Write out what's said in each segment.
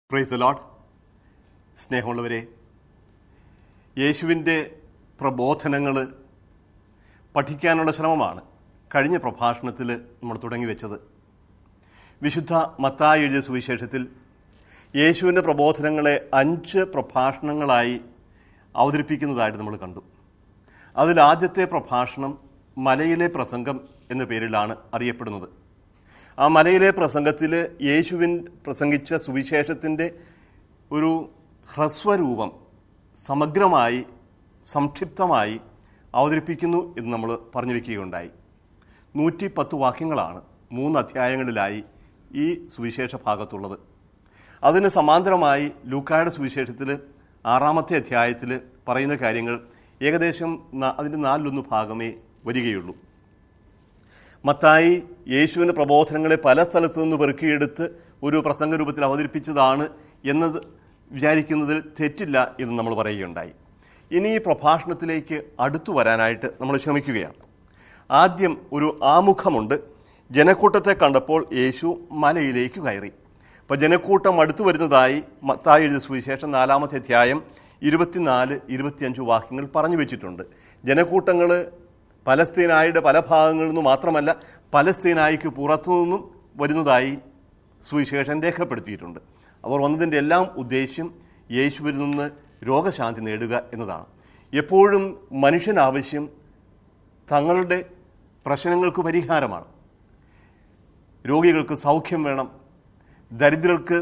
praise the load സ്നേഹമുള്ളവരെ യേശുവിൻ്റെ പ്രബോധനങ്ങൾ പഠിക്കാനുള്ള ശ്രമമാണ് കഴിഞ്ഞ പ്രഭാഷണത്തിൽ നമ്മൾ തുടങ്ങി വെച്ചത് വിശുദ്ധ മത്തായി എഴുതിയ സുവിശേഷത്തിൽ യേശുവിൻ്റെ പ്രബോധനങ്ങളെ അഞ്ച് പ്രഭാഷണങ്ങളായി അവതരിപ്പിക്കുന്നതായിട്ട് നമ്മൾ കണ്ടു അതിൽ ആദ്യത്തെ പ്രഭാഷണം മലയിലെ പ്രസംഗം എന്ന പേരിലാണ് അറിയപ്പെടുന്നത് ആ മലയിലെ പ്രസംഗത്തിൽ യേശുവിൻ പ്രസംഗിച്ച സുവിശേഷത്തിൻ്റെ ഒരു ഹ്രസ്വരൂപം സമഗ്രമായി സംക്ഷിപ്തമായി അവതരിപ്പിക്കുന്നു എന്ന് നമ്മൾ പറഞ്ഞു വയ്ക്കുകയുണ്ടായി നൂറ്റി പത്ത് വാക്യങ്ങളാണ് മൂന്ന് അധ്യായങ്ങളിലായി ഈ സുവിശേഷ ഭാഗത്തുള്ളത് അതിന് സമാന്തരമായി ലൂക്കായുടെ സുവിശേഷത്തിൽ ആറാമത്തെ അധ്യായത്തിൽ പറയുന്ന കാര്യങ്ങൾ ഏകദേശം ന- അതിൻ്റെ നാലിലൊന്ന് ഭാഗമേ വരികയുള്ളൂ മത്തായി യേശുവിൻ്റെ പ്രബോധനങ്ങളെ പല സ്ഥലത്തു നിന്ന് പെറുക്കിയെടുത്ത് ഒരു പ്രസംഗ രൂപത്തിൽ അവതരിപ്പിച്ചതാണ് എന്നത് വിചാരിക്കുന്നതിൽ തെറ്റില്ല എന്ന് നമ്മൾ പറയുകയുണ്ടായി ഇനി ഈ പ്രഭാഷണത്തിലേക്ക് അടുത്തു വരാനായിട്ട് നമ്മൾ ശ്രമിക്കുകയാണ് ആദ്യം ഒരു ആമുഖമുണ്ട് ജനക്കൂട്ടത്തെ കണ്ടപ്പോൾ യേശു മലയിലേക്ക് കയറി അപ്പോൾ ജനക്കൂട്ടം അടുത്തു വരുന്നതായി മത്തായി എഴുതിയ സുവിശേഷം നാലാമത്തെ അധ്യായം ഇരുപത്തിനാല് ഇരുപത്തിയഞ്ച് വാക്യങ്ങൾ പറഞ്ഞു വെച്ചിട്ടുണ്ട് ജനക്കൂട്ടങ്ങൾ പലസ്തീനായുടെ പല ഭാഗങ്ങളിൽ നിന്നും മാത്രമല്ല പലസ്തീനായിക്ക് പുറത്തു നിന്നും വരുന്നതായി സുവിശേഷം രേഖപ്പെടുത്തിയിട്ടുണ്ട് അവർ വന്നതിൻ്റെ എല്ലാം ഉദ്ദേശ്യം യേശുവിൽ നിന്ന് രോഗശാന്തി നേടുക എന്നതാണ് എപ്പോഴും മനുഷ്യനാവശ്യം തങ്ങളുടെ പ്രശ്നങ്ങൾക്ക് പരിഹാരമാണ് രോഗികൾക്ക് സൗഖ്യം വേണം ദരിദ്രർക്ക്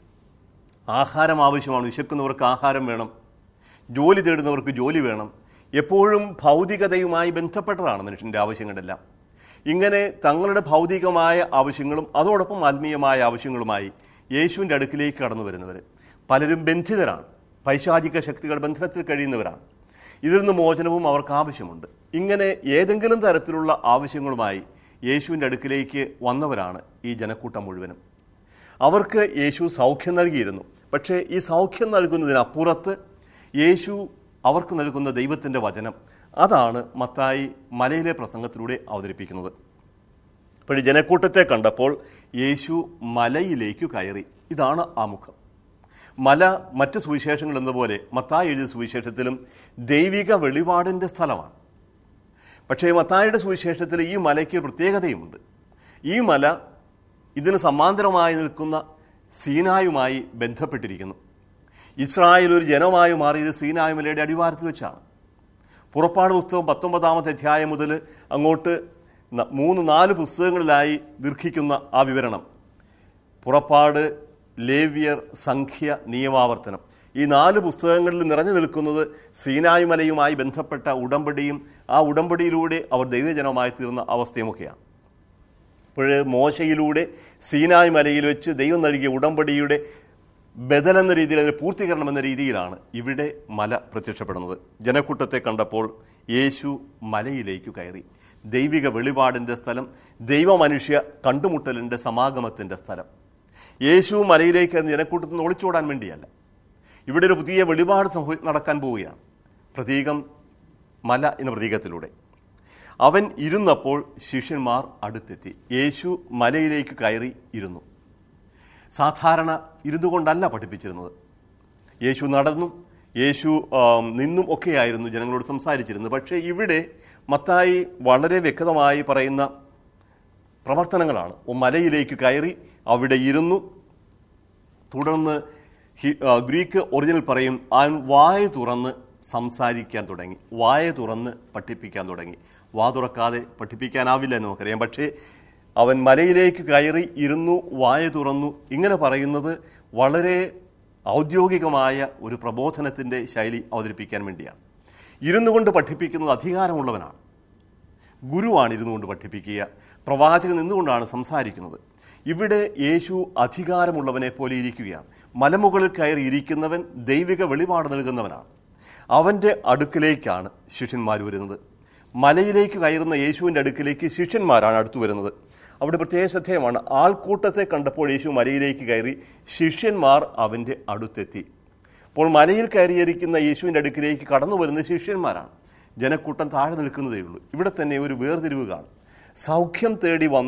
ആഹാരം ആവശ്യമാണ് വിശക്കുന്നവർക്ക് ആഹാരം വേണം ജോലി തേടുന്നവർക്ക് ജോലി വേണം എപ്പോഴും ഭൗതികതയുമായി ബന്ധപ്പെട്ടതാണ് മനുഷ്യൻ്റെ ആവശ്യങ്ങളെല്ലാം ഇങ്ങനെ തങ്ങളുടെ ഭൗതികമായ ആവശ്യങ്ങളും അതോടൊപ്പം ആത്മീയമായ ആവശ്യങ്ങളുമായി യേശുവിൻ്റെ അടുക്കിലേക്ക് കടന്നു വരുന്നവർ പലരും ബന്ധിതരാണ് പൈശാചിക ശക്തികൾ ബന്ധനത്തിൽ കഴിയുന്നവരാണ് ഇതിൽ നിന്ന് മോചനവും അവർക്ക് ആവശ്യമുണ്ട് ഇങ്ങനെ ഏതെങ്കിലും തരത്തിലുള്ള ആവശ്യങ്ങളുമായി യേശുവിൻ്റെ അടുക്കിലേക്ക് വന്നവരാണ് ഈ ജനക്കൂട്ടം മുഴുവനും അവർക്ക് യേശു സൗഖ്യം നൽകിയിരുന്നു പക്ഷേ ഈ സൗഖ്യം നൽകുന്നതിനപ്പുറത്ത് യേശു അവർക്ക് നൽകുന്ന ദൈവത്തിൻ്റെ വചനം അതാണ് മത്തായി മലയിലെ പ്രസംഗത്തിലൂടെ അവതരിപ്പിക്കുന്നത് അപ്പോൾ ഈ ജനക്കൂട്ടത്തെ കണ്ടപ്പോൾ യേശു മലയിലേക്ക് കയറി ഇതാണ് ആമുഖം മല മറ്റ് സുവിശേഷങ്ങൾ എന്ന പോലെ മത്തായി എഴുതിയ സുവിശേഷത്തിലും ദൈവിക വെളിപാടിൻ്റെ സ്ഥലമാണ് പക്ഷേ മത്തായിയുടെ സുവിശേഷത്തിൽ ഈ മലയ്ക്ക് പ്രത്യേകതയുമുണ്ട് ഈ മല ഇതിന് സമാന്തരമായി നിൽക്കുന്ന സീനായുമായി ബന്ധപ്പെട്ടിരിക്കുന്നു ഇസ്രായേൽ ഒരു ജനമായി മാറിയത് സീനായ് മലയുടെ അടിവാരത്തിൽ വെച്ചാണ് പുറപ്പാട് പുസ്തകം പത്തൊമ്പതാമത്തെ അധ്യായം മുതൽ അങ്ങോട്ട് ന- മൂന്ന് നാല് പുസ്തകങ്ങളിലായി ദീർഘിക്കുന്ന ആ വിവരണം പുറപ്പാട് ലേവ്യർ സംഖ്യ നിയമാവർത്തനം ഈ നാല് പുസ്തകങ്ങളിൽ നിറഞ്ഞു നിൽക്കുന്നത് സീനായ് മലയുമായി ബന്ധപ്പെട്ട ഉടമ്പടിയും ആ ഉടമ്പടിയിലൂടെ അവർ ദൈവജനമായി തീർന്ന അവസ്ഥയുമൊക്കെയാണ് അപ്പോൾ മോശയിലൂടെ സീനായ് മലയിൽ വെച്ച് ദൈവം നൽകിയ ഉടമ്പടിയുടെ ബദൽ എന്ന രീതിയിൽ അതിന് പൂർത്തീകരണം എന്ന രീതിയിലാണ് ഇവിടെ മല പ്രത്യക്ഷപ്പെടുന്നത് ജനക്കൂട്ടത്തെ കണ്ടപ്പോൾ യേശു മലയിലേക്ക് കയറി ദൈവിക വെളിപാടിൻ്റെ സ്ഥലം ദൈവമനുഷ്യ കണ്ടുമുട്ടലിൻ്റെ സമാഗമത്തിൻ്റെ സ്ഥലം യേശു മലയിലേക്ക് ജനക്കൂട്ടത്തിൽ നിന്ന് ഒളിച്ചോടാൻ വേണ്ടിയല്ല ഇവിടെ ഒരു പുതിയ വെളിപാട് സംഭവി നടക്കാൻ പോവുകയാണ് പ്രതീകം മല എന്ന പ്രതീകത്തിലൂടെ അവൻ ഇരുന്നപ്പോൾ ശിഷ്യന്മാർ അടുത്തെത്തി യേശു മലയിലേക്ക് കയറി ഇരുന്നു സാധാരണ ഇരുന്നു കൊണ്ടല്ല പഠിപ്പിച്ചിരുന്നത് യേശു നടന്നും യേശു ആം, നിന്നും ഒക്കെയായിരുന്നു ജനങ്ങളോട് സംസാരിച്ചിരുന്നത് പക്ഷേ ഇവിടെ മത്തായി വളരെ വ്യക്തമായി പറയുന്ന പ്രവർത്തനങ്ങളാണ് ഓ മലയിലേക്ക് കയറി അവിടെ ഇരുന്നു തുടർന്ന് ഹി- ആ, ഗ്രീക്ക് ഒറിജിനൽ പറയും അവൻ വായ തുറന്ന് സംസാരിക്കാൻ തുടങ്ങി വായ തുറന്ന് പഠിപ്പിക്കാൻ തുടങ്ങി വാ തുറക്കാതെ പഠിപ്പിക്കാനാവില്ല എന്ന് നമുക്കറിയാം പക്ഷേ അവൻ മലയിലേക്ക് കയറി ഇരുന്നു വായ തുറന്നു ഇങ്ങനെ പറയുന്നത് വളരെ ഔദ്യോഗികമായ ഒരു പ്രബോധനത്തിൻ്റെ ശൈലി അവതരിപ്പിക്കാൻ വേണ്ടിയാണ് ഇരുന്നു കൊണ്ട് പഠിപ്പിക്കുന്നത് അധികാരമുള്ളവനാണ് ഗുരുവാണ് ഇരുന്നു കൊണ്ട് പഠിപ്പിക്കുക പ്രവാചകൻ നിന്നുകൊണ്ടാണ് സംസാരിക്കുന്നത് ഇവിടെ യേശു അധികാരമുള്ളവനെ പോലെ ഇരിക്കുകയാണ് മലമുകളിൽ കയറി ഇരിക്കുന്നവൻ ദൈവിക വെളിപാട് നൽകുന്നവനാണ് അവൻ്റെ അടുക്കിലേക്കാണ് ശിഷ്യന്മാർ വരുന്നത് മലയിലേക്ക് കയറുന്ന യേശുവിൻ്റെ അടുക്കിലേക്ക് ശിഷ്യന്മാരാണ് അടുത്തു വരുന്നത് അവിടെ പ്രത്യേക ശ്രദ്ധേയമാണ് ആൾക്കൂട്ടത്തെ കണ്ടപ്പോൾ യേശു മലയിലേക്ക് കയറി ശിഷ്യന്മാർ അവൻ്റെ അടുത്തെത്തി അപ്പോൾ മലയിൽ കയറിയിരിക്കുന്ന യേശുവിൻ്റെ അടുക്കിലേക്ക് കടന്നു വരുന്ന ശിഷ്യന്മാരാണ് ജനക്കൂട്ടം താഴെ നിൽക്കുന്നതേ ഉള്ളൂ ഇവിടെ തന്നെ ഒരു വേർതിരിവ് കാണും സൗഖ്യം തേടി വന്ന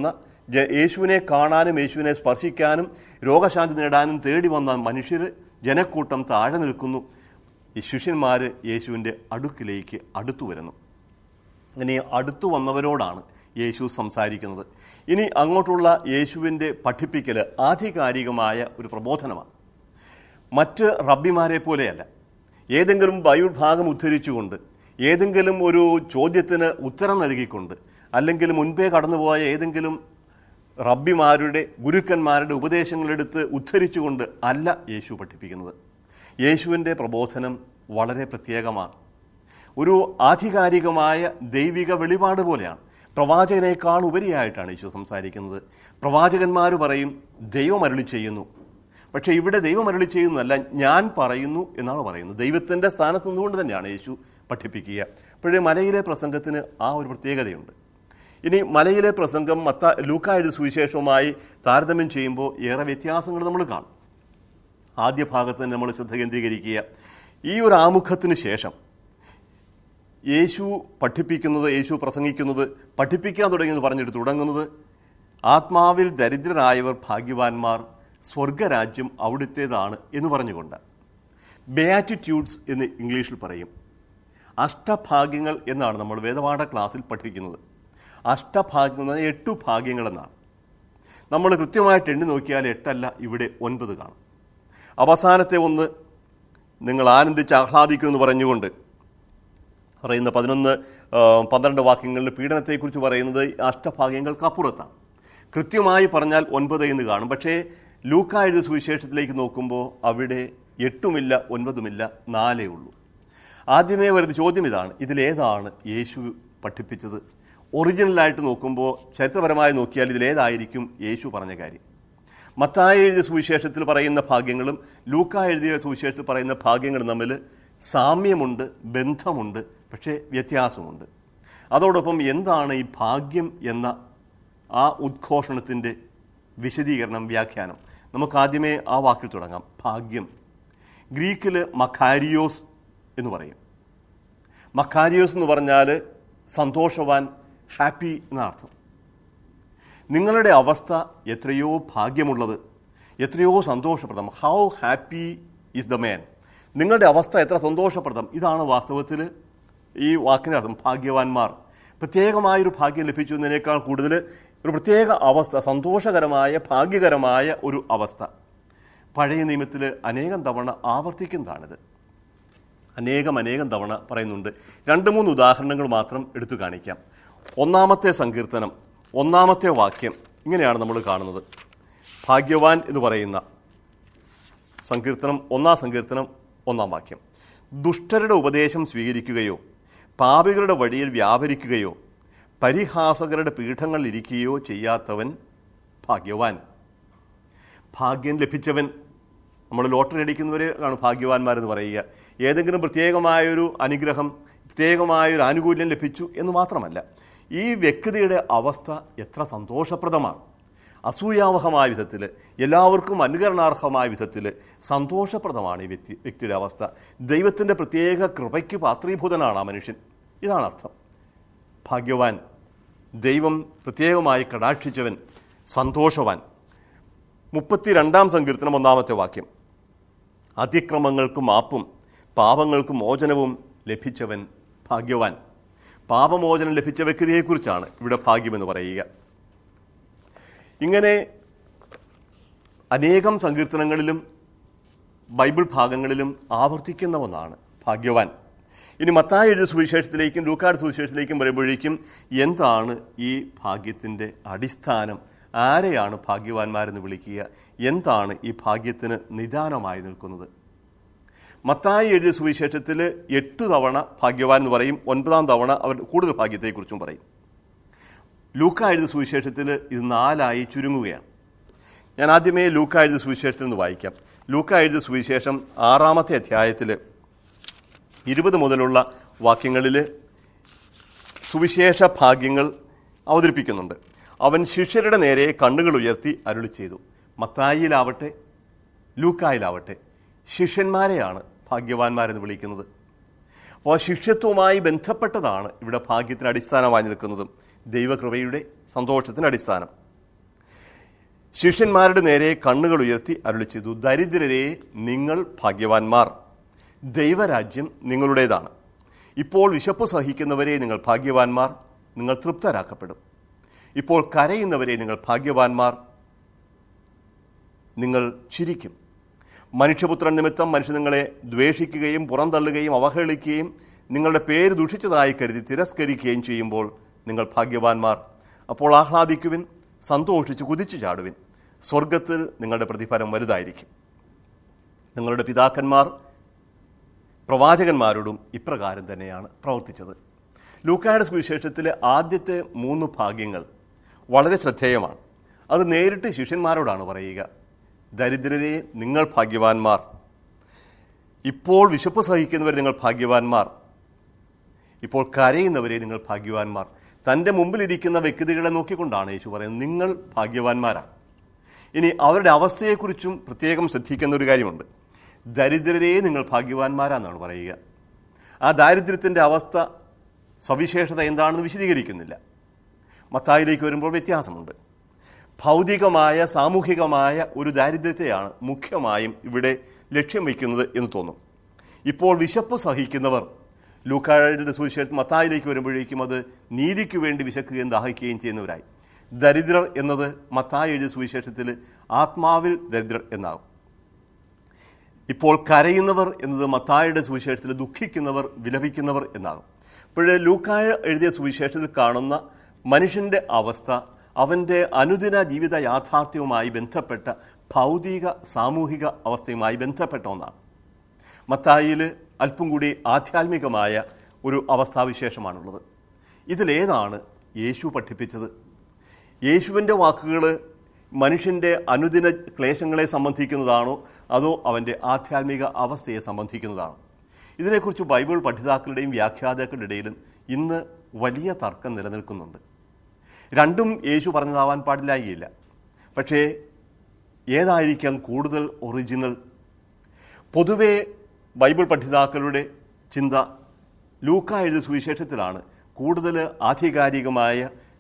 ജ- യേശുവിനെ കാണാനും യേശുവിനെ സ്പർശിക്കാനും രോഗശാന്തി നേടാനും തേടി വന്ന മനുഷ്യർ ജനക്കൂട്ടം താഴെ നിൽക്കുന്നു ഈ ശിഷ്യന്മാർ യേശുവിൻ്റെ അടുക്കിലേക്ക് അടുത്തു വരുന്നു അങ്ങനെ അടുത്തു വന്നവരോടാണ് യേശു സംസാരിക്കുന്നത് ഇനി അങ്ങോട്ടുള്ള യേശുവിൻ്റെ പഠിപ്പിക്കൽ ആധികാരികമായ ഒരു പ്രബോധനമാണ് മറ്റ് റബ്ബിമാരെ പോലെയല്ല ഏതെങ്കിലും ബൈബിൾ ഭാഗം ഉദ്ധരിച്ചുകൊണ്ട് ഏതെങ്കിലും ഒരു ചോദ്യത്തിന് ഉത്തരം നൽകിക്കൊണ്ട് അല്ലെങ്കിൽ മുൻപേ കടന്നുപോയ ഏതെങ്കിലും റബ്ബിമാരുടെ ഗുരുക്കന്മാരുടെ ഉപദേശങ്ങളെടുത്ത് ഉദ്ധരിച്ചുകൊണ്ട് അല്ല യേശു പഠിപ്പിക്കുന്നത് യേശുവിൻ്റെ പ്രബോധനം വളരെ പ്രത്യേകമാണ് ഒരു ആധികാരികമായ ദൈവിക വെളിപാട് പോലെയാണ് പ്രവാചകനേക്കാൾ ഉപരിയായിട്ടാണ് യേശു സംസാരിക്കുന്നത് പ്രവാചകന്മാർ പറയും ദൈവം അരുളി ചെയ്യുന്നു പക്ഷേ ഇവിടെ ദൈവം അരുളി ചെയ്യുന്നതല്ല ഞാൻ പറയുന്നു എന്നാണ് പറയുന്നത് ദൈവത്തിൻ്റെ സ്ഥാനത്ത് നിന്നുകൊണ്ട് തന്നെയാണ് യേശു പഠിപ്പിക്കുക അപ്പോഴേ മലയിലെ പ്രസംഗത്തിന് ആ ഒരു പ്രത്യേകതയുണ്ട് ഇനി മലയിലെ പ്രസംഗം മത്ത ലൂക്കായുടെ സുവിശേഷവുമായി താരതമ്യം ചെയ്യുമ്പോൾ ഏറെ വ്യത്യാസങ്ങൾ നമ്മൾ കാണും ആദ്യ ഭാഗത്ത് തന്നെ നമ്മൾ ശ്രദ്ധ കേന്ദ്രീകരിക്കുക ഈ ഒരു ആമുഖത്തിന് ശേഷം യേശു പഠിപ്പിക്കുന്നത് യേശു പ്രസംഗിക്കുന്നത് പഠിപ്പിക്കാൻ തുടങ്ങിയത് പറഞ്ഞിട്ട് തുടങ്ങുന്നത് ആത്മാവിൽ ദരിദ്രരായവർ ഭാഗ്യവാന്മാർ സ്വർഗരാജ്യം അവിടുത്തേതാണ് എന്ന് പറഞ്ഞുകൊണ്ട് ബെയാറ്റിറ്റ്യൂഡ്സ് എന്ന് ഇംഗ്ലീഷിൽ പറയും അഷ്ടഭാഗ്യങ്ങൾ എന്നാണ് നമ്മൾ വേദപാഠ ക്ലാസ്സിൽ പഠിപ്പിക്കുന്നത് അഷ്ടഭാഗ്യം എന്ന് പറഞ്ഞാൽ എട്ടു ഭാഗ്യങ്ങളെന്നാണ് നമ്മൾ കൃത്യമായിട്ട് എണ്ണി നോക്കിയാൽ എട്ടല്ല ഇവിടെ ഒൻപത് കാണും അവസാനത്തെ ഒന്ന് നിങ്ങൾ ആനന്ദിച്ച് ആഹ്ലാദിക്കുമെന്ന് പറഞ്ഞുകൊണ്ട് പറയുന്ന പതിനൊന്ന് ആ, പന്ത്രണ്ട് വാക്യങ്ങളിൽ പീഡനത്തെക്കുറിച്ച് പറയുന്നത് അഷ്ടഭാഗ്യങ്ങൾക്കപ്പുറത്താണ് കൃത്യമായി പറഞ്ഞാൽ ഒൻപത് എന്ന് കാണും പക്ഷേ ലൂക്ക എഴുതിയ സുവിശേഷത്തിലേക്ക് നോക്കുമ്പോൾ അവിടെ എട്ടുമില്ല ഒൻപതുമില്ല നാലേ ഉള്ളൂ ആദ്യമേ വരുന്ന ചോദ്യം ഇതാണ് ഇതിലേതാണ് യേശു പഠിപ്പിച്ചത് ഒറിജിനലായിട്ട് നോക്കുമ്പോൾ ചരിത്രപരമായി നോക്കിയാൽ ഇതിലേതായിരിക്കും യേശു പറഞ്ഞ കാര്യം മത്തായി എഴുതിയ സുവിശേഷത്തിൽ പറയുന്ന ഭാഗ്യങ്ങളും ലൂക്ക എഴുതിയ സുവിശേഷത്തിൽ പറയുന്ന ഭാഗ്യങ്ങളും തമ്മിൽ സാമ്യമുണ്ട് ബന്ധമുണ്ട് പക്ഷേ വ്യത്യാസമുണ്ട് അതോടൊപ്പം എന്താണ് ഈ ഭാഗ്യം എന്ന ആ ഉദ്ഘോഷണത്തിൻ്റെ വിശദീകരണം വ്യാഖ്യാനം നമുക്ക് ആദ്യമേ ആ വാക്കിൽ തുടങ്ങാം ഭാഗ്യം ഗ്രീക്കിൽ മഖാരിയോസ് എന്ന് പറയും മഖാരിയോസ് എന്ന് പറഞ്ഞാൽ സന്തോഷവാൻ ഹാപ്പി എന്നർത്ഥം നിങ്ങളുടെ അവസ്ഥ എത്രയോ ഭാഗ്യമുള്ളത് എത്രയോ സന്തോഷപ്രദം how happy is the man നിങ്ങളുടെ അവസ്ഥ എത്ര സന്തോഷപ്രദം ഇതാണ് വാസ്തവത്തിൽ ഈ വാക്കിൻ്റെ അർത്ഥം ഭാഗ്യവാന്മാർ പ്രത്യേകമായൊരു ഭാഗ്യം ലഭിച്ചു എന്നതിനേക്കാൾ കൂടുതൽ ഒരു പ്രത്യേക അവസ്ഥ സന്തോഷകരമായ ഭാഗ്യകരമായ ഒരു അവസ്ഥ പഴയ നിയമത്തിൽ അനേകം തവണ ആവർത്തിക്കുന്നതാണിത് അനേകം അനേകം തവണ പറയുന്നുണ്ട് രണ്ട് മൂന്ന് ഉദാഹരണങ്ങൾ മാത്രം എടുത്തു കാണിക്കാം ഒന്നാമത്തെ സങ്കീർത്തനം ഒന്നാമത്തെ വാക്യം ഇങ്ങനെയാണ് നമ്മൾ കാണുന്നത് ഭാഗ്യവാൻ എന്ന് പറയുന്ന സങ്കീർത്തനം ഒന്നാം സങ്കീർത്തനം ഒന്നാം വാക്യം ദുഷ്ടരുടെ ഉപദേശം സ്വീകരിക്കുകയോ പാപികളുടെ വഴിയിൽ വ്യാപരിക്കുകയോ പരിഹാസകരുടെ പീഠങ്ങളിൽ ഇരിക്കുകയോ ചെയ്യാത്തവൻ ഭാഗ്യവാൻ ഭാഗ്യം ലഭിച്ചവൻ നമ്മൾ ലോട്ടറി അടിക്കുന്നവരെ ആണ് ഭാഗ്യവാന്മാരെന്ന് പറയുക ഏതെങ്കിലും പ്രത്യേകമായൊരു അനുഗ്രഹം പ്രത്യേകമായൊരു ആനുകൂല്യം ലഭിച്ചു എന്ന് മാത്രമല്ല ഈ വ്യക്തിയുടെ അവസ്ഥ എത്ര സന്തോഷപ്രദമാണ് അസൂയാവഹമായ വിധത്തിൽ എല്ലാവർക്കും അനുകരണാർഹമായ വിധത്തിൽ സന്തോഷപ്രദമാണ് ഈ വ്യക്തി വ്യക്തിയുടെ അവസ്ഥ ദൈവത്തിൻ്റെ പ്രത്യേക കൃപയ്ക്ക് പാത്രീഭൂതനാണ് ആ മനുഷ്യൻ ഇതാണ് അർത്ഥം ഭാഗ്യവാൻ ദൈവം പ്രത്യേകമായി കടാക്ഷിച്ചവൻ സന്തോഷവാൻ മുപ്പത്തിരണ്ടാം സങ്കീർത്തനം ഒന്നാമത്തെ വാക്യം അതിക്രമങ്ങൾക്ക് മാപ്പും പാപങ്ങൾക്ക് മോചനവും ലഭിച്ചവൻ ഭാഗ്യവാൻ പാപമോചനം ലഭിച്ച വ്യക്തിയെക്കുറിച്ചാണ് ഇവിടെ ഭാഗ്യമെന്ന് പറയുക ഇങ്ങനെ അനേകം സങ്കീർത്തനങ്ങളിലും ബൈബിൾ ഭാഗങ്ങളിലും ആവർത്തിക്കുന്ന ഒന്നാണ് ഭാഗ്യവാൻ ഇനി മത്തായി എഴുതിയ സുവിശേഷത്തിലേക്കും ലൂക്കാട് സുവിശേഷത്തിലേക്കും വരുമ്പോഴേക്കും എന്താണ് ഈ ഭാഗ്യത്തിൻ്റെ അടിസ്ഥാനം ആരെയാണ് ഭാഗ്യവാന്മാരെന്ന് വിളിക്കുക എന്താണ് ഈ ഭാഗ്യത്തിന് നിദാനമായി നിൽക്കുന്നത് മത്തായി എഴുതിയ സുവിശേഷത്തിൽ എട്ട് തവണ ഭാഗ്യവാൻ എന്ന് പറയും ഒൻപതാം തവണ അവർ കൂടുതൽ ഭാഗ്യത്തെക്കുറിച്ചും പറയും ലൂക്ക എഴുതിയ സുവിശേഷത്തിൽ ഇത് നാലായി ചുരുങ്ങുകയാണ് ഞാൻ ആദ്യമേ ലൂക്ക എഴുതിയ സുവിശേഷത്തിൽ നിന്ന് വായിക്കാം ലൂക്ക എഴുതിയ സുവിശേഷം ആറാമത്തെ അധ്യായത്തിൽ ഇരുപത് മുതലുള്ള വാക്യങ്ങളിൽ സുവിശേഷ ഭാഗ്യങ്ങൾ അവതരിപ്പിക്കുന്നുണ്ട് അവൻ ശിഷ്യരുടെ നേരെ കണ്ണുകൾ ഉയർത്തി അരുളി ചെയ്തു മത്തായിലാവട്ടെ ലൂക്കായിലാവട്ടെ ശിഷ്യന്മാരെയാണ് ഭാഗ്യവാന്മാരെന്ന് വിളിക്കുന്നത് അപ്പോൾ ശിഷ്യത്വവുമായി ബന്ധപ്പെട്ടതാണ് ഇവിടെ ഭാഗ്യത്തിന് അടിസ്ഥാനമായി നിൽക്കുന്നതും ദൈവകൃപയുടെ സന്തോഷത്തിന് അടിസ്ഥാനം ശിഷ്യന്മാരുടെ നേരെ കണ്ണുകൾ ഉയർത്തി അരുളി ചെയ്തു ദരിദ്രരെ നിങ്ങൾ ഭാഗ്യവാന്മാർ ദൈവരാജ്യം നിങ്ങളുടേതാണ് ഇപ്പോൾ വിശപ്പ് സഹിക്കുന്നവരെ നിങ്ങൾ ഭാഗ്യവാന്മാർ നിങ്ങൾ തൃപ്തരാക്കപ്പെടും ഇപ്പോൾ കരയുന്നവരെ നിങ്ങൾ ഭാഗ്യവാന്മാർ നിങ്ങൾ ചിരിക്കും മനുഷ്യപുത്രൻ നിമിത്തം മനുഷ്യർ നിങ്ങളെ ദ്വേഷിക്കുകയും പുറന്തള്ളുകയും അവഹേളിക്കുകയും നിങ്ങളുടെ പേര് ദുഷിച്ചതായി കരുതി തിരസ്കരിക്കുകയും ചെയ്യുമ്പോൾ നിങ്ങൾ ഭാഗ്യവാന്മാർ അപ്പോൾ ആഹ്ലാദിക്കുവിൻ സന്തോഷിച്ച് കുതിച്ചു ചാടുവിൻ സ്വർഗത്തിൽ നിങ്ങളുടെ പ്രതിഫലം വലുതായിരിക്കും നിങ്ങളുടെ പിതാക്കന്മാർ പ്രവാചകന്മാരോടും ഇപ്രകാരം തന്നെയാണ് പ്രവർത്തിച്ചത് ലൂക്കായുടെ സുവിശേഷത്തിലെ ആദ്യത്തെ മൂന്ന് ഭാഗ്യങ്ങൾ വളരെ ശ്രദ്ധേയമാണ് അത് നേരിട്ട് ശിഷ്യന്മാരോടാണ് പറയുക ദരിദ്രരെ നിങ്ങൾ ഭാഗ്യവാന്മാർ ഇപ്പോൾ വിശപ്പ് സഹിക്കുന്നവർ നിങ്ങൾ ഭാഗ്യവാന്മാർ ഇപ്പോൾ കരയുന്നവരെ നിങ്ങൾ ഭാഗ്യവാന്മാർ തൻ്റെ മുമ്പിലിരിക്കുന്ന വ്യക്തികളെ നോക്കിക്കൊണ്ടാണ് യേശു പറയുന്നത് നിങ്ങൾ ഭാഗ്യവാന്മാരാണ് ഇനി അവരുടെ അവസ്ഥയെക്കുറിച്ചും പ്രത്യേകം ശ്രദ്ധിക്കുന്ന ഒരു കാര്യമുണ്ട് ദരിദ്രരെ നിങ്ങൾ ഭാഗ്യവാന്മാരാണെന്നാണ് പറയുക ആ ദാരിദ്ര്യത്തിൻ്റെ അവസ്ഥ സവിശേഷത എന്താണെന്ന് വിശദീകരിക്കുന്നില്ല മത്തായിലേക്ക് വരുമ്പോൾ വ്യത്യാസമുണ്ട് ഭൗതികമായ സാമൂഹികമായ ഒരു ദാരിദ്ര്യത്തെയാണ് മുഖ്യമായും ഇവിടെ ലക്ഷ്യം വയ്ക്കുന്നത് എന്ന് തോന്നും ഇപ്പോൾ വിശപ്പ് സഹിക്കുന്നവർ ലൂക്കായുടെ സുവിശേഷത്തിൽ മത്തായിലേക്ക് വരുമ്പോഴേക്കും അത് നീതിക്ക് വേണ്ടി വിശക്കുകയും ദാഹിക്കുകയും ചെയ്യുന്നവരായി ദരിദ്രർ എന്നത് മത്തായി എഴുതിയ സുവിശേഷത്തിൽ ആത്മാവിൽ ദരിദ്രർ എന്നാകും ഇപ്പോൾ കരയുന്നവർ എന്നത് മത്തായുടെ സുവിശേഷത്തിൽ ദുഃഖിക്കുന്നവർ വിലപിക്കുന്നവർ എന്നാകും ഇപ്പോൾ ലൂക്കായ എഴുതിയ സുവിശേഷത്തിൽ കാണുന്ന മനുഷ്യൻ്റെ അവസ്ഥ അവൻ്റെ അനുദിന ജീവിത യാഥാർത്ഥ്യവുമായി ബന്ധപ്പെട്ട ഭൗതിക സാമൂഹിക അവസ്ഥയുമായി ബന്ധപ്പെട്ട ഒന്നാണ് മത്തായിയിൽ അല്പം കൂടി ആധ്യാത്മികമായ ഒരു അവസ്ഥാവിശേഷമാണുള്ളത് ഇതിലേതാണ് യേശു പഠിപ്പിച്ചത് യേശുവിൻ്റെ വാക്കുകൾ മനുഷ്യൻ്റെ അനുദിന ക്ലേശങ്ങളെ സംബന്ധിക്കുന്നതാണോ അതോ അവൻ്റെ ആധ്യാത്മിക അവസ്ഥയെ സംബന്ധിക്കുന്നതാണോ ഇതിനെക്കുറിച്ച് ബൈബിൾ പഠിതാക്കളുടെയും വ്യാഖ്യാതാക്കളുടെ ഇടയിലും ഇന്ന് വലിയ തർക്കം നിലനിൽക്കുന്നുണ്ട് രണ്ടും യേശു പറഞ്ഞതാവാൻ പാടില്ലായില്ല പക്ഷേ ഏതായിരിക്കാം കൂടുതൽ ഒറിജിനൽ പൊതുവെ ബൈബിൾ പഠിതാക്കളുടെ ചിന്ത ലൂക്ക എഴുതിയ സുവിശേഷത്തിലാണ് കൂടുതൽ ആധികാരികമായ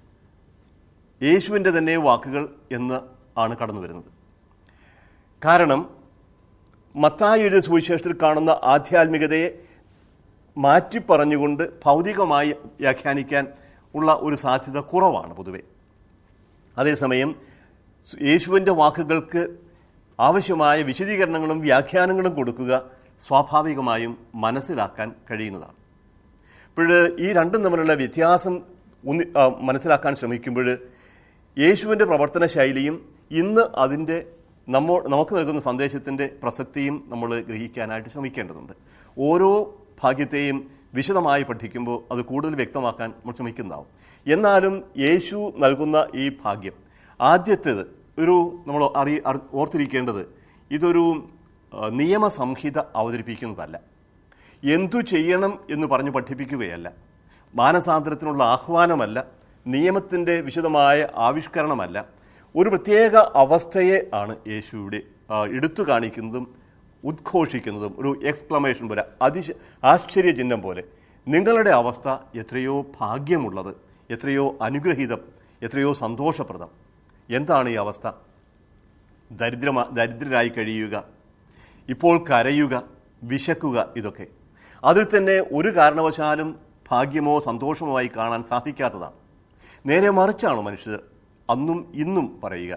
യേശുവിൻ്റെ തന്നെ വാക്കുകൾ എന്ന് ആണ് കടന്നു വരുന്നത് കാരണം മത്തായി എഴുതിയ സുവിശേഷത്തിൽ കാണുന്ന ആധ്യാത്മികതയെ മാറ്റി പറഞ്ഞുകൊണ്ട് ഭൗതികമായി വ്യാഖ്യാനിക്കാൻ ഉള്ള ഒരു സാധ്യത കുറവാണ് പൊതുവെ അതേസമയം യേശുവിൻ്റെ വാക്കുകൾക്ക് ആവശ്യമായ വിശദീകരണങ്ങളും വ്യാഖ്യാനങ്ങളും കൊടുക്കുക സ്വാഭാവികമായും മനസ്സിലാക്കാൻ കഴിയുന്നതാണ് ഇപ്പോൾ ഈ രണ്ടും തമ്മിലുള്ള വ്യത്യാസം ഒന്ന് ആ, മനസ്സിലാക്കാൻ ശ്രമിക്കുമ്പോൾ യേശുവിൻ്റെ പ്രവർത്തന ശൈലിയും ഇന്ന് അതിൻ്റെ നമ്മോ നമുക്ക് നൽകുന്ന സന്ദേശത്തിൻ്റെ പ്രസക്തിയും നമ്മൾ ഗ്രഹിക്കാനായിട്ട് ശ്രമിക്കേണ്ടതുണ്ട് ഓരോ ഭാഗ്യത്തെയും വിശദമായി പഠിക്കുമ്പോൾ അത് കൂടുതൽ വ്യക്തമാക്കാൻ നമ്മൾ ശ്രമിക്കുന്നതാവും എന്നാലും യേശു നൽകുന്ന ഈ ഭാഗ്യം ആദ്യത്തേത് ഒരു നമ്മൾ അറി അറി- ഓർത്തിരിക്കേണ്ടത് ഇതൊരു ആ, നിയമസംഹിത അവതരിപ്പിക്കുന്നതല്ല എന്തു ചെയ്യണം എന്ന് പറഞ്ഞ് പഠിപ്പിക്കുകയല്ല മാനസാന്തരത്തിനുള്ള ആഹ്വാനമല്ല നിയമത്തിൻ്റെ വിശദമായ ആവിഷ്കരണമല്ല ഒരു പ്രത്യേക അവസ്ഥയെ ആണ് യേശു ഇവിടെ ആ, എടുത്തു കാണിക്കുന്നതും ഉദ്ഘോഷിക്കുന്നതും ഒരു എക്സ്ക്ലമേഷൻ പോലെ അതിശ ആശ്ചര്യചിഹ്നം പോലെ നിങ്ങളുടെ അവസ്ഥ എത്രയോ ഭാഗ്യമുള്ളത് എത്രയോ അനുഗ്രഹീതം എത്രയോ സന്തോഷപ്രദം എന്താണ് ഈ അവസ്ഥ ദരിദ്രമാ ദരിദ്രരായി കഴിയുക ഇപ്പോൾ കരയുക വിശക്കുക ഇതൊക്കെ അതിൽ തന്നെ ഒരു കാരണവശാലും ഭാഗ്യമോ സന്തോഷമോ ആയി കാണാൻ സാധിക്കാത്തതാണ് നേരെ മറിച്ചാണ് മനുഷ്യർ അന്നും ഇന്നും പറയുക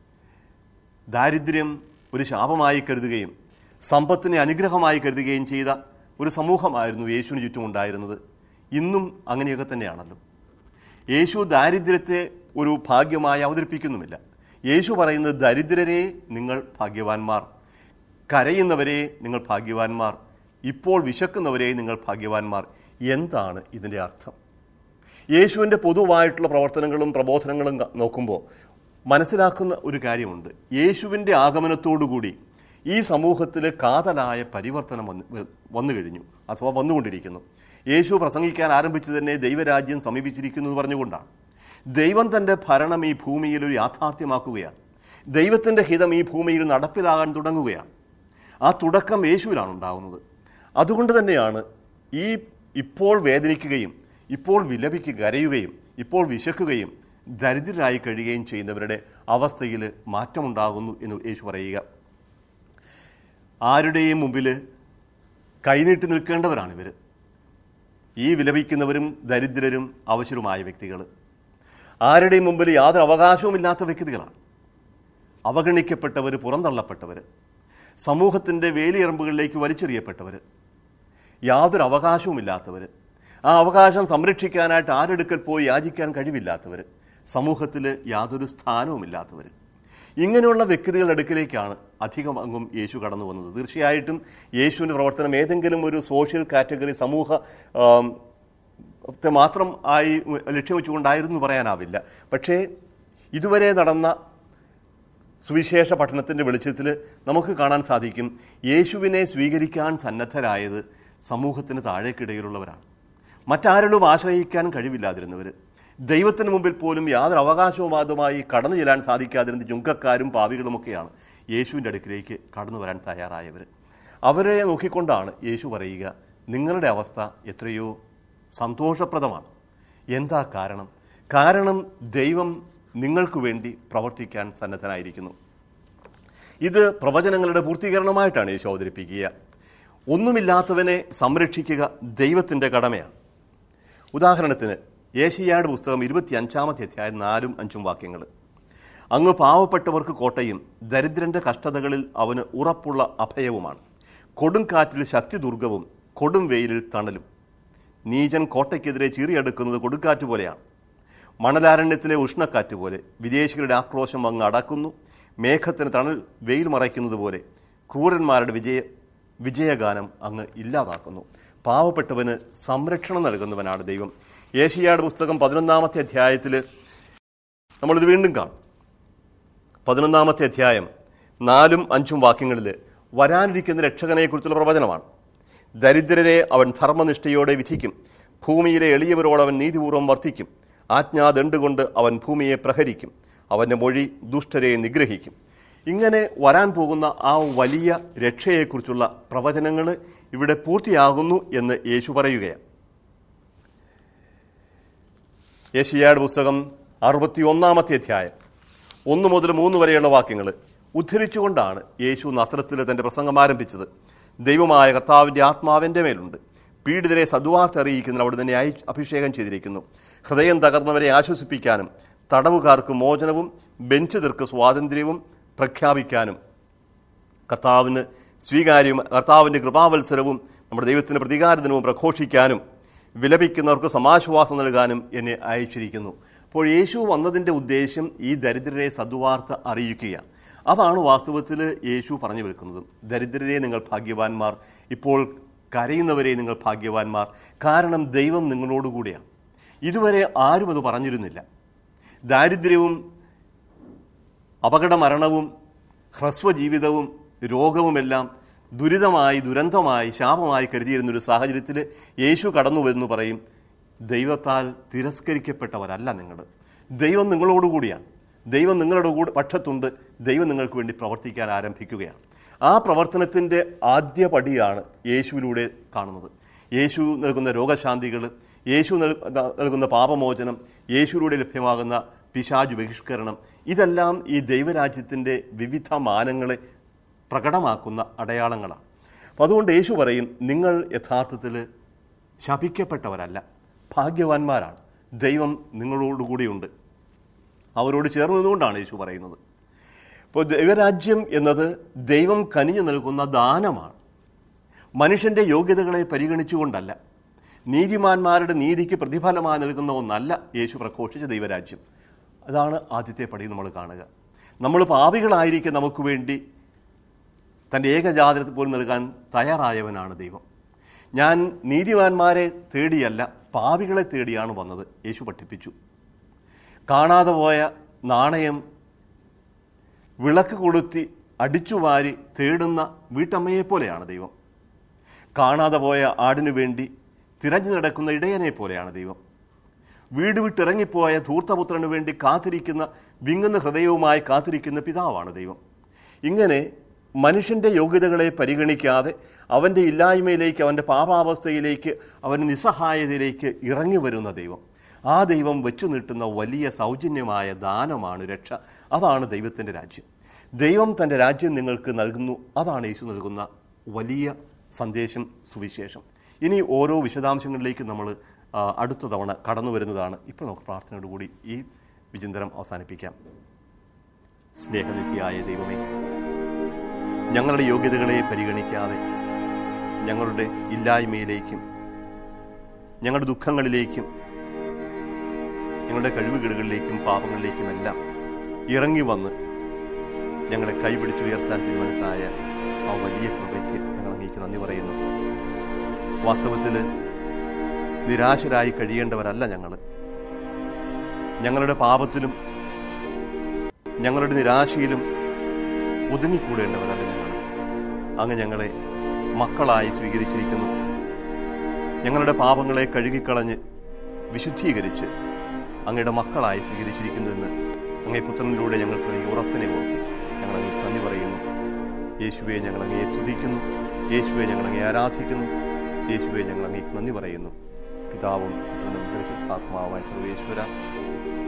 ദാരിദ്ര്യം ഒരു ശാപമായി കരുതുകയും സമ്പത്തിനെ അനുഗ്രഹമായി കരുതുകയും ചെയ്ത ഒരു സമൂഹമായിരുന്നു യേശുവിന് ചുറ്റും ഉണ്ടായിരുന്നത് ഇന്നും അങ്ങനെയൊക്കെ തന്നെയാണല്ലോ യേശു ദാരിദ്ര്യത്തെ ഒരു ഭാഗ്യമായി അവതരിപ്പിക്കുന്നുമില്ല യേശു പറയുന്നത് ദരിദ്രരെ നിങ്ങൾ ഭാഗ്യവാന്മാർ കരയുന്നവരെ നിങ്ങൾ ഭാഗ്യവാന്മാർ ഇപ്പോൾ വിശക്കുന്നവരെ നിങ്ങൾ ഭാഗ്യവാന്മാർ എന്താണ് ഇതിൻ്റെ അർത്ഥം യേശുവിൻ്റെ പൊതുവായിട്ടുള്ള പ്രവർത്തനങ്ങളും പ്രബോധനങ്ങളും ക- നോക്കുമ്പോൾ മനസ്സിലാക്കുന്ന ഒരു കാര്യമുണ്ട് യേശുവിൻ്റെ ആഗമനത്തോടുകൂടി ഈ സമൂഹത്തിൽ കാതലായ പരിവർത്തനം വന്ന് വ- വന്നു കഴിഞ്ഞു അഥവാ വന്നുകൊണ്ടിരിക്കുന്നു യേശു പ്രസംഗിക്കാൻ ആരംഭിച്ചു തന്നെ ദൈവരാജ്യം സമീപിച്ചിരിക്കുന്നു എന്ന് പറഞ്ഞുകൊണ്ടാണ് ദൈവം തൻ്റെ ഭരണം ഈ ഭൂമിയിൽ ഒരു യാഥാർത്ഥ്യമാക്കുകയാണ് ദൈവത്തിൻ്റെ ഹിതം ഈ ഭൂമിയിൽ നടപ്പിലാകാൻ തുടങ്ങുകയാണ് ആ തുടക്കം യേശുവിലാണ് ഉണ്ടാകുന്നത് അതുകൊണ്ട് തന്നെയാണ് ഈ ഇപ്പോൾ വേദനിക്കുകയും ഇപ്പോൾ വിലപിക്ക് കരയുകയും ഇപ്പോൾ വിശക്കുകയും ദരിദ്രരായി കഴിയുകയും ചെയ്യുന്നവരുടെ അവസ്ഥയിൽ മാറ്റമുണ്ടാകുന്നു എന്ന് യേശു പറയുക ആരുടെയും മുമ്പിൽ കൈനീട്ടി നിൽക്കേണ്ടവരാണ് ഇവർ ഈ വിലപിക്കുന്നവരും ദരിദ്രരും അവശരുമായ വ്യക്തികൾ ആരുടെയും മുമ്പിൽ യാതൊരു അവകാശവുമില്ലാത്ത വ്യക്തികളാണ് അവഗണിക്കപ്പെട്ടവർ പുറന്തള്ളപ്പെട്ടവർ സമൂഹത്തിൻ്റെ വേലിയറമ്പുകളിലേക്ക് വലിച്ചെറിയപ്പെട്ടവർ യാതൊരു അവകാശവുമില്ലാത്തവർ ആ അവകാശം സംരക്ഷിക്കാനായിട്ട് ആരെടുക്കൽ പോയി യാചിക്കാൻ കഴിവില്ലാത്തവർ സമൂഹത്തിൽ യാതൊരു സ്ഥാനവുമില്ലാത്തവർ ഇങ്ങനെയുള്ള വ്യക്തികളുടെ അടുക്കിലേക്കാണ് അധികം അങ്ങും യേശു കടന്നു വന്നത് തീർച്ചയായിട്ടും യേശുവിൻ്റെ പ്രവർത്തനം ഏതെങ്കിലും ഒരു സോഷ്യൽ കാറ്റഗറി സമൂഹ ആം, ത്തെ മാത്രം ആയി ലക്ഷ്യം വെച്ചുകൊണ്ടായിരുന്നു എന്ന് പറയാനാവില്ല പക്ഷേ ഇതുവരെ നടന്ന സുവിശേഷ പഠനത്തിൻ്റെ വെളിച്ചത്തിൽ നമുക്ക് കാണാൻ സാധിക്കും യേശുവിനെ സ്വീകരിക്കാൻ സന്നദ്ധരായത് സമൂഹത്തിന് താഴേക്കിടയിലുള്ളവരാണ് മറ്റാരിലും ആശ്രയിക്കാൻ കഴിവില്ലാതിരുന്നവർ ദൈവത്തിന് മുമ്പിൽ പോലും യാതൊരു അവകാശവുമാതുമായി കടന്നു ചെല്ലാൻ സാധിക്കാതിരുന്ന ചുങ്കക്കാരും പാവികളുമൊക്കെയാണ് യേശുവിൻ്റെ അടുക്കിലേക്ക് കടന്നു വരാൻ തയ്യാറായവർ അവരെ നോക്കിക്കൊണ്ടാണ് യേശു പറയുക നിങ്ങളുടെ അവസ്ഥ എത്രയോ സന്തോഷപ്രദമാണ് എന്താ കാരണം കാരണം ദൈവം നിങ്ങൾക്ക് വേണ്ടി പ്രവർത്തിക്കാൻ സന്നദ്ധനായിരിക്കുന്നു ഇത് പ്രവചനങ്ങളുടെ പൂർത്തീകരണമായിട്ടാണ് യേശു അവതരിപ്പിക്കുക ഒന്നുമില്ലാത്തവനെ സംരക്ഷിക്കുക ദൈവത്തിൻ്റെ കടമയാണ് ഉദാഹരണത്തിന് ഏഷ്യാട് പുസ്തകം ഇരുപത്തി അഞ്ചാമത്തെ അധ്യായം നാലും അഞ്ചും വാക്യങ്ങൾ അങ്ങ് പാവപ്പെട്ടവർക്ക് കോട്ടയും ദരിദ്രന്റെ കഷ്ടതകളിൽ അവന് ഉറപ്പുള്ള അഭയവുമാണ് കൊടുങ്കാറ്റിൽ ശക്തി ദുർഗവും കൊടും വെയിലിൽ തണലും നീചൻ കോട്ടയ്ക്കെതിരെ ചീറിയെടുക്കുന്നത് കൊടുങ്കാറ്റ് പോലെയാണ് മണലാരണ്യത്തിലെ ഉഷ്ണക്കാറ്റ് പോലെ വിദേശികളുടെ ആക്രോശം അങ്ങ് അടക്കുന്നു മേഘത്തിന് തണൽ വെയിൽ മറയ്ക്കുന്നത് പോലെ ക്രൂരന്മാരുടെ വിജയ വിജയഗാനം അങ്ങ് ഇല്ലാതാക്കുന്നു പാവപ്പെട്ടവന് സംരക്ഷണം നൽകുന്നവനാണ് ദൈവം ഏഷ്യാട് പുസ്തകം പതിനൊന്നാമത്തെ അധ്യായത്തിൽ നമ്മളിത് വീണ്ടും കാണും പതിനൊന്നാമത്തെ അധ്യായം നാലും അഞ്ചും വാക്യങ്ങളിൽ വരാനിരിക്കുന്ന രക്ഷകനെക്കുറിച്ചുള്ള പ്രവചനമാണ് ദരിദ്രരെ അവൻ ധർമ്മനിഷ്ഠയോടെ വിധിക്കും ഭൂമിയിലെ എളിയവരോട് അവൻ നീതിപൂർവ്വം വർത്തിക്കും ആജ്ഞാദണ്ട് കൊണ്ട് അവൻ ഭൂമിയെ പ്രഹരിക്കും അവൻ്റെ മൊഴി ദുഷ്ടരെ നിഗ്രഹിക്കും ഇങ്ങനെ വരാൻ പോകുന്ന ആ വലിയ രക്ഷയെക്കുറിച്ചുള്ള പ്രവചനങ്ങൾ ഇവിടെ പൂർത്തിയാകുന്നു എന്ന് യേശു പറയുകയാണ് യേശയ്യാട് പുസ്തകം അറുപത്തി ഒന്നാമത്തെ അധ്യായം ഒന്ന് മുതൽ മൂന്ന് വരെയുള്ള വാക്യങ്ങൾ ഉദ്ധരിച്ചുകൊണ്ടാണ് യേശു നസ്രത്തിൽ തൻ്റെ പ്രസംഗം ആരംഭിച്ചത് ദൈവമായ കർത്താവിൻ്റെ ആത്മാവിൻ്റെ മേലുണ്ട് പീഡിതരെ സദ്വാർത്ത അറിയിക്കുന്നതിന് അവിടെ തന്നെ അയി അഭിഷേകം ചെയ്തിരിക്കുന്നു ഹൃദയം തകർന്നവരെ ആശ്വസിപ്പിക്കാനും തടവുകാർക്ക് മോചനവും ബെഞ്ചുതർക്ക് സ്വാതന്ത്ര്യവും പ്രഖ്യാപിക്കാനും കർത്താവിന് സ്വീകാര്യം കർത്താവിൻ്റെ കൃപാവത്സരവും നമ്മുടെ ദൈവത്തിൻ്റെ പ്രതികാരദിനവും പ്രഘോഷിക്കാനും വിലപിക്കുന്നവർക്ക് സമാശ്വാസം നൽകാനും എന്നെ അയച്ചിരിക്കുന്നു അപ്പോൾ യേശു വന്നതിൻ്റെ ഉദ്ദേശം ഈ ദരിദ്രരെ സദ്വാർത്ത അറിയിക്കുകയാണ് അതാണ് വാസ്തവത്തിൽ യേശു പറഞ്ഞു വെക്കുന്നത് ദരിദ്രരെ നിങ്ങൾ ഭാഗ്യവാന്മാർ ഇപ്പോൾ കരയുന്നവരെ നിങ്ങൾ ഭാഗ്യവാന്മാർ കാരണം ദൈവം നിങ്ങളോടുകൂടിയാണ് ഇതുവരെ ആരും അത് പറഞ്ഞിരുന്നില്ല ദാരിദ്ര്യവും അപകടമരണവും ഹ്രസ്വജീവിതവും രോഗവുമെല്ലാം ദുരിതമായി ദുരന്തമായി ശാപമായി കരുതിയിരുന്നൊരു സാഹചര്യത്തിൽ യേശു കടന്നു വരുന്നു പറയും ദൈവത്താൽ തിരസ്കരിക്കപ്പെട്ടവരല്ല നിങ്ങൾ ദൈവം നിങ്ങളോടുകൂടിയാണ് ദൈവം നിങ്ങളുടെ കൂടെ പക്ഷത്തുണ്ട് ദൈവം നിങ്ങൾക്ക് വേണ്ടി പ്രവർത്തിക്കാൻ ആരംഭിക്കുകയാണ് ആ പ്രവർത്തനത്തിൻ്റെ ആദ്യ പടിയാണ് യേശുവിലൂടെ കാണുന്നത് യേശു നൽകുന്ന രോഗശാന്തികൾ യേശു നൽ- നൽകുന്ന പാപമോചനം യേശുവിലൂടെ ലഭ്യമാകുന്ന പിശാജ് ബഹിഷ്കരണം ഇതെല്ലാം ഈ ദൈവരാജ്യത്തിൻ്റെ വിവിധ മാനങ്ങളെ പ്രകടമാക്കുന്ന അടയാളങ്ങളാണ് അപ്പോൾ അതുകൊണ്ട് യേശു പറയും നിങ്ങൾ യഥാർത്ഥത്തിൽ ശപിക്കപ്പെട്ടവരല്ല ഭാഗ്യവാന്മാരാണ് ദൈവം നിങ്ങളോടുകൂടിയുണ്ട് അവരോട് ചേർന്നതുകൊണ്ടാണ് യേശു പറയുന്നത് ഇപ്പോൾ ദൈവരാജ്യം എന്നത് ദൈവം കനിഞ്ഞു നൽകുന്ന ദാനമാണ് മനുഷ്യൻ്റെ യോഗ്യതകളെ പരിഗണിച്ചുകൊണ്ടല്ല നീതിമാന്മാരുടെ നീതിക്ക് പ്രതിഫലമായി നൽകുന്ന ഒന്നല്ല യേശു പ്രഘോഷിച്ച ദൈവരാജ്യം അതാണ് ആദ്യത്തെ പടി നമ്മൾ കാണുക നമ്മൾ പാപികളായിരിക്കെ നമുക്ക് വേണ്ടി തൻ്റെ ഏകജാതരത്തിൽ പോലും നൽകാൻ തയ്യാറായവനാണ് ദൈവം ഞാൻ നീതിമാന്മാരെ തേടിയല്ല പാപികളെ തേടിയാണ് വന്നത് യേശു പഠിപ്പിച്ചു കാണാതെ പോയ നാണയം വിളക്ക് കൊളുത്തി അടിച്ചുവാരി തേടുന്ന വീട്ടമ്മയെ പോലെയാണ് ദൈവം കാണാതെ പോയ ആടിനു വേണ്ടി തിരഞ്ഞു നടക്കുന്ന ഇടയനെ പോലെയാണ് ദൈവം വീട് വിട്ടിറങ്ങിപ്പോയ ധൂർത്തപുത്രന് വേണ്ടി കാത്തിരിക്കുന്ന വിങ്ങുന്ന ഹൃദയവുമായി കാത്തിരിക്കുന്ന പിതാവാണ് ദൈവം ഇങ്ങനെ മനുഷ്യൻ്റെ യോഗ്യതകളെ പരിഗണിക്കാതെ അവൻ്റെ ഇല്ലായ്മയിലേക്ക് അവൻ്റെ പാപാവസ്ഥയിലേക്ക് അവൻ്റെ നിസ്സഹായതയിലേക്ക് ഇറങ്ങി വരുന്ന ദൈവം ആ ദൈവം വെച്ചു നീട്ടുന്ന വലിയ സൗജന്യമായ ദാനമാണ് രക്ഷ അതാണ് ദൈവത്തിൻ്റെ രാജ്യം ദൈവം തൻ്റെ രാജ്യം നിങ്ങൾക്ക് നൽകുന്നു അതാണ് യേശു നൽകുന്ന വലിയ സന്ദേശം സുവിശേഷം ഇനി ഓരോ വിശദാംശങ്ങളിലേക്ക് നമ്മൾ ആ, അടുത്ത തവണ കടന്നു വരുന്നതാണ് ഇപ്പോൾ നമുക്ക് പ്രാർത്ഥനയോടുകൂടി ഈ വിചിന്തനം അവസാനിപ്പിക്കാം സ്നേഹനിധിയായ ദൈവമേ ഞങ്ങളുടെ യോഗ്യതകളെ പരിഗണിക്കാതെ ഞങ്ങളുടെ ഇല്ലായ്മയിലേക്കും ഞങ്ങളുടെ ദുഃഖങ്ങളിലേക്കും ഞങ്ങളുടെ കഴിവുകേടുകളിലേക്കും പാപങ്ങളിലേക്കുമെല്ലാം ഇറങ്ങി വന്ന് ഞങ്ങളെ കൈപിടിച്ചുയർത്താൻ തീരുമാനിച്ചായ ആ വലിയ കൃപയ്ക്ക് ഞങ്ങൾ അങ്ങേക്ക് നന്ദി പറയുന്നു വാസ്തവത്തിൽ നിരാശരായി കഴിയേണ്ടവരല്ല ഞങ്ങൾ ഞങ്ങളുടെ പാപത്തിലും ഞങ്ങളുടെ നിരാശയിലും ഒതുങ്ങിക്കൂടേണ്ടവരല്ല ഞങ്ങൾ അങ്ങ് ഞങ്ങളെ മക്കളായി സ്വീകരിച്ചിരിക്കുന്നു ഞങ്ങളുടെ പാപങ്ങളെ കഴുകിക്കളഞ്ഞ് വിശുദ്ധീകരിച്ച് അങ്ങയുടെ മക്കളായി സ്വീകരിച്ചിരിക്കുന്നുവെന്ന് അങ്ങേ പുത്രനിലൂടെ ഞങ്ങൾക്ക് ഈ ഉറപ്പിനെ ഓർത്ത് ഞങ്ങൾ അങ്ങേ നന്ദി പറയുന്നു യേശുവെ ഞങ്ങൾ അങ്ങയെ സ്തുതിക്കുന്നു യേശുവെ ഞങ്ങൾ അങ്ങേ ആരാധിക്കുന്നു യേശുവെ ഞങ്ങൾ അങ്ങേക്ക് നന്ദി പറയുന്നു പിതാവും പുത്രനും പരിശുദ്ധാത്മാവുമായ സർവേശ്വര